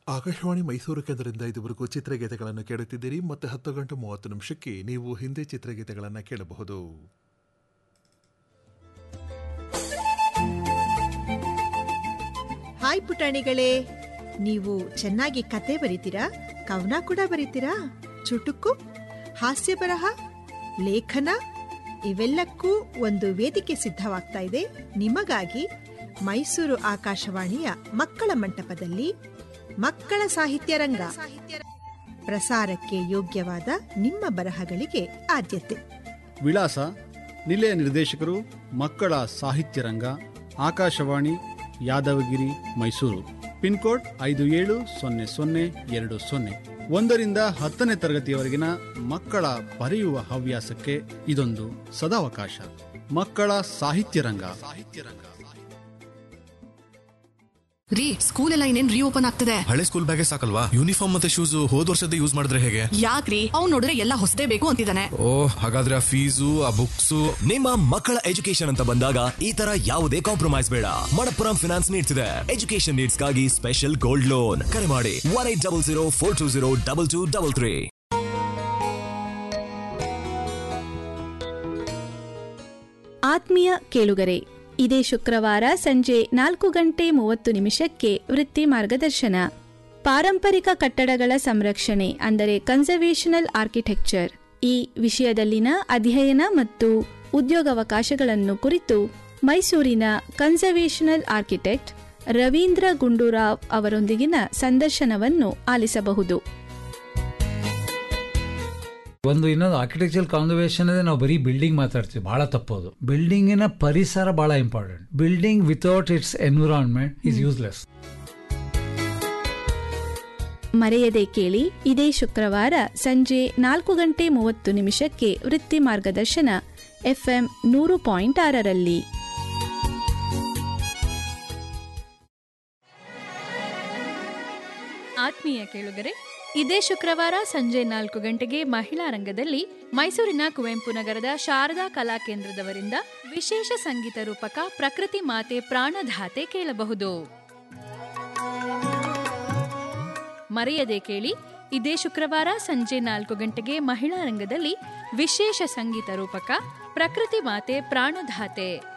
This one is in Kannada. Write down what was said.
ಆಕಾಶವಾಣಿ ಮೈಸೂರು ಕೇಂದ್ರದಿಂದ ಇದುವರೆಗೂ ಚಿತ್ರಗೀತೆಗಳನ್ನು ಕೇಳುತ್ತಿದ್ದೀರಿ ಮತ್ತು ಹತ್ತು ಗಂಟೆ ಮೂವತ್ತು ನಿಮಿಷಕ್ಕೆ ನೀವು ಹಿಂದಿ ಚಿತ್ರಗೀತೆಗಳನ್ನು ಕೇಳಬಹುದು ಹಾಯ್ ಪುಟಾಣಿಗಳೇ ನೀವು ಚೆನ್ನಾಗಿ ಕತೆ ಬರೀತೀರಾ ಕವನ ಕೂಡ ಬರೀತೀರಾ ಚುಟುಕು ಹಾಸ್ಯ ಬರಹ ಲೇಖನ ಇವೆಲ್ಲಕ್ಕೂ ಒಂದು ವೇದಿಕೆ ಸಿದ್ಧವಾಗ್ತಾ ಇದೆ ನಿಮಗಾಗಿ ಮೈಸೂರು ಆಕಾಶವಾಣಿಯ ಮಕ್ಕಳ ಮಂಟಪದಲ್ಲಿ ಮಕ್ಕಳ ಸಾಹಿತ್ಯ ರಂಗ ಪ್ರಸಾರಕ್ಕೆ ಯೋಗ್ಯವಾದ ನಿಮ್ಮ ಬರಹಗಳಿಗೆ ಆದ್ಯತೆ ವಿಳಾಸ ನಿಲಯ ನಿರ್ದೇಶಕರು ಮಕ್ಕಳ ಸಾಹಿತ್ಯ ರಂಗ ಆಕಾಶವಾಣಿ ಯಾದವಗಿರಿ ಮೈಸೂರು ಪಿನ್ಕೋಡ್ ಐದು ಏಳು ಸೊನ್ನೆ ಸೊನ್ನೆ ಎರಡು ಸೊನ್ನೆ ಒಂದರಿಂದ ಹತ್ತನೇ ತರಗತಿಯವರೆಗಿನ ಮಕ್ಕಳ ಬರೆಯುವ ಹವ್ಯಾಸಕ್ಕೆ ಇದೊಂದು ಸದಾವಕಾಶ ಮಕ್ಕಳ ಸಾಹಿತ್ಯ ರಂಗ ಸಾಹಿತ್ಯ ರಂಗ ರೀ ಸ್ಕೂಲ್ ಎಲ್ಲ ಇನ್ನೇನ್ ರೀಓಪನ್ ಆಗ್ತದೆ ಹಳೆ ಸ್ಕೂಲ್ ಬ್ಯಾಗೆ ಸಾಕಲ್ವಾ ಯೂನಿಫಾರ್ಮ್ ಮತ್ತೆ ಶೂಸ್ ಹೋದ್ ವರ್ಷದ ಯೂಸ್ ಮಾಡಿದ್ರೆ ಹೇಗೆ ಯಾಕ್ರಿ ಅವ್ನ್ ನೋಡಿದ್ರೆ ಎಲ್ಲ ಹೊಸದೇ ಬೇಕು ಅಂತಿದ್ದಾನೆ ಓ ಹಾಗಾದ್ರೆ ಆ ಫೀಸು ಆ ಬುಕ್ಸು ನಿಮ್ಮ ಮಕ್ಕಳ ಎಜುಕೇಶನ್ ಅಂತ ಬಂದಾಗ ಈ ತರ ಯಾವುದೇ ಕಾಂಪ್ರಮೈಸ್ ಬೇಡ ಮಣಪ್ಪುರಂ ಫಿನಾನ್ಸ್ ನೀಡ್ತಿದೆ ಎಜುಕೇಶನ್ ನೀಡ್ಸ್ಗಾಗಿ ಸ್ಪೆಷಲ್ ಗೋಲ್ಡ್ ಲೋನ್ ಕರೆ ಮಾಡಿ one eight double zero four two zero double two double three ಆತ್ಮೀಯ ಕೇಳುಗರೆ ಇದೇ ಶುಕ್ರವಾರ ಸಂಜೆ ನಾಲ್ಕು ಗಂಟೆ ಮೂವತ್ತು ನಿಮಿಷಕ್ಕೆ ವೃತ್ತಿ ಮಾರ್ಗದರ್ಶನ ಪಾರಂಪರಿಕ ಕಟ್ಟಡಗಳ ಸಂರಕ್ಷಣೆ ಅಂದರೆ ಕನ್ಸರ್ವೇಷನಲ್ ಆರ್ಕಿಟೆಕ್ಚರ್ ಈ ವಿಷಯದಲ್ಲಿನ ಅಧ್ಯಯನ ಮತ್ತು ಉದ್ಯೋಗಾವಕಾಶಗಳನ್ನು ಕುರಿತು ಮೈಸೂರಿನ ಕನ್ಸರ್ವೇಷನಲ್ ಆರ್ಕಿಟೆಕ್ಟ್ ರವೀಂದ್ರ ಗುಂಡೂರಾವ್ ಅವರೊಂದಿಗಿನ ಸಂದರ್ಶನವನ್ನು ಆಲಿಸಬಹುದು ಒಂದು ಇನ್ನೊಂದು ಆರ್ಕಿಟೆಕ್ಚರ್ ಕಾನ್ಸರ್ವೇಷನ್ ಅಂದ್ರೆ ನಾವು ಬರೀ ಬಿಲ್ಡಿಂಗ್ ಮಾತಾಡ್ತೀವಿ ಬಹಳ ತಪ್ಪೋದು ಬಿಲ್ಡಿಂಗಿನ ಪರಿಸರ ಬಹಳ important building without its environment is useless ಮರೆಯದೆ ಕೇಳಿ ಇದೇ ಶುಕ್ರವಾರ ಸಂಜೆ ನಾಲ್ಕು ಗಂಟೆ ಮೂವತ್ತು ನಿಮಿಷಕ್ಕೆ ವೃತ್ತಿ ಮಾರ್ಗದರ್ಶನ ಎಫ್ಎಂ ನೂರು ಪಾಯಿಂಟ್ ಆರರಲ್ಲಿ ಆತ್ಮೀಯ ಕೇಳುಗರೆ ಇದೇ ಶುಕ್ರವಾರ ಸಂಜೆ ನಾಲ್ಕು ಗಂಟೆಗೆ ಮಹಿಳಾ ರಂಗದಲ್ಲಿ ಮೈಸೂರಿನ ಕುವೆಂಪು ನಗರದ ಶಾರದಾ ಕಲಾ ಕೇಂದ್ರದವರಿಂದ ವಿಶೇಷ ಸಂಗೀತ ರೂಪಕ ಪ್ರಕೃತಿ ಮಾತೆ ಪ್ರಾಣಧಾತೆ ಕೇಳಬಹುದು ಮರೆಯದೆ ಕೇಳಿ ಇದೇ ಶುಕ್ರವಾರ ಸಂಜೆ ನಾಲ್ಕು ಗಂಟೆಗೆ ಮಹಿಳಾ ರಂಗದಲ್ಲಿ ವಿಶೇಷ ಸಂಗೀತ ರೂಪಕ ಪ್ರಕೃತಿ ಮಾತೆ ಪ್ರಾಣಧಾತೆ